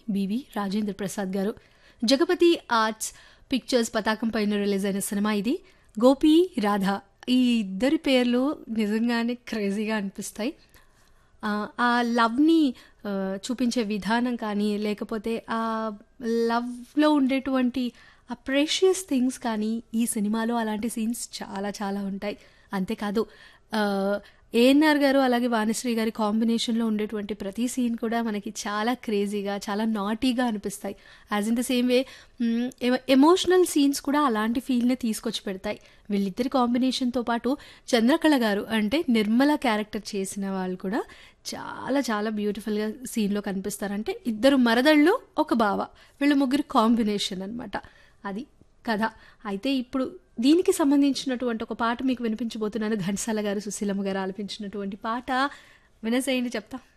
BV Rajendra Prasad గారు Jagapathi arts pictures పతాకం పైన రిలీజ్ అయిన సినిమా ఇది గోపి రాధ ఈ ఇద్దరి పేర్లు నిజంగానే క్రేజీగా అనిపిస్తాయి ఆ, ఆ లవ్ని ఆ, చూపించే విధానం కానీ లేకపోతే ఆ లవ్లో ఉండేటువంటి ఆ ప్రెషియస్ థింగ్స్ కానీ ఈ సినిమాలో అలాంటి సీన్స్ చాలా చాలా ఉంటాయి అంతేకాదు ఏఎన్ఆర్ గారు అలాగే వాణిశ్రీ గారి కాంబినేషన్లో ఉండేటువంటి ప్రతి సీన్ కూడా మనకి చాలా క్రేజీగా చాలా నాటీగా అనిపిస్తాయి as in the same way emotional scenes కూడా అలాంటి ఫీల్ని తీసుకొచ్చి పెడతాయి వీళ్ళిద్దరి కాంబినేషన్తో పాటు చంద్రకళ గారు అంటే నిర్మల క్యారెక్టర్ చేసిన వాళ్ళు కూడా చాలా చాలా బ్యూటిఫుల్గా సీన్లో కనిపిస్తారంటే ఇద్దరు మరదళ్ళు ఒక బావ వీళ్ళు ముగ్గురు కాంబినేషన్ అనమాట అది కథ అయితే ఇప్పుడు దీనికి సంబంధించినటువంటి ఒక పాట మీకు వినిపించబోతున్నాను ఘంటసాల గారు సుశీలమ్మ గారు ఆలపించినటువంటి పాట వినసేయండి చెప్తా